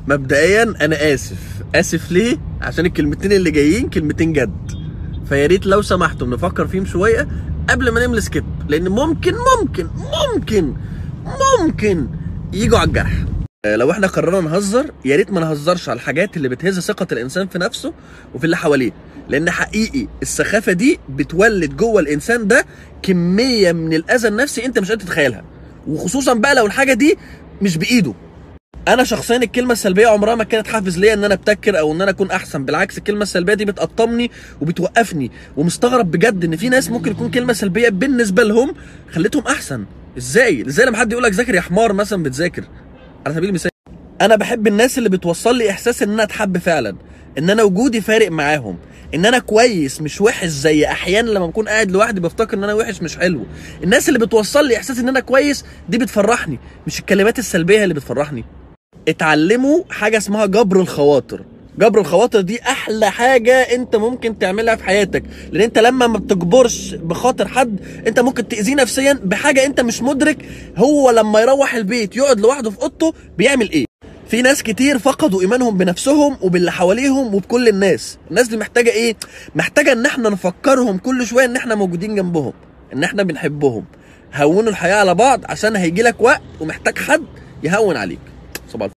مبدئيا انا اسف اسف ليه عشان الكلمتين اللي جايين كلمتين جد فيا ريت لو سمحتم نفكر فيهم شويه قبل ما نعمل سكيب لان ممكن ممكن ممكن ممكن يجوا على الجرح آه، لو احنا قررنا نهزر يا ريت ما نهزرش على الحاجات اللي بتهز ثقه الانسان في نفسه وفي اللي حواليه لان حقيقي السخافه دي بتولد جوه الانسان ده كميه من الاذى النفسي انت مش قادر تتخيلها وخصوصا بقى لو الحاجه دي مش بايده انا شخصيا الكلمه السلبيه عمرها ما كانت حافز ليا ان انا ابتكر او ان انا اكون احسن بالعكس الكلمه السلبيه دي بتقطمني وبتوقفني ومستغرب بجد ان في ناس ممكن يكون كلمه سلبيه بالنسبه لهم خلتهم احسن ازاي ازاي لما حد يقول لك ذاكر يا حمار مثلا بتذاكر على سبيل المثال انا بحب الناس اللي بتوصل لي احساس ان انا اتحب فعلا ان انا وجودي فارق معاهم ان انا كويس مش وحش زي احيانا لما بكون قاعد لوحدي بفتكر ان انا وحش مش حلو الناس اللي بتوصل لي احساس ان انا كويس دي بتفرحني مش الكلمات السلبيه اللي بتفرحني اتعلموا حاجه اسمها جبر الخواطر جبر الخواطر دي احلى حاجه انت ممكن تعملها في حياتك لان انت لما ما بتجبرش بخاطر حد انت ممكن تاذيه نفسيا بحاجه انت مش مدرك هو لما يروح البيت يقعد لوحده في اوضته بيعمل ايه في ناس كتير فقدوا ايمانهم بنفسهم وباللي حواليهم وبكل الناس الناس دي محتاجه ايه محتاجه ان احنا نفكرهم كل شويه ان احنا موجودين جنبهم ان احنا بنحبهم هونوا الحياه على بعض عشان هيجي لك وقت ومحتاج حد يهون عليك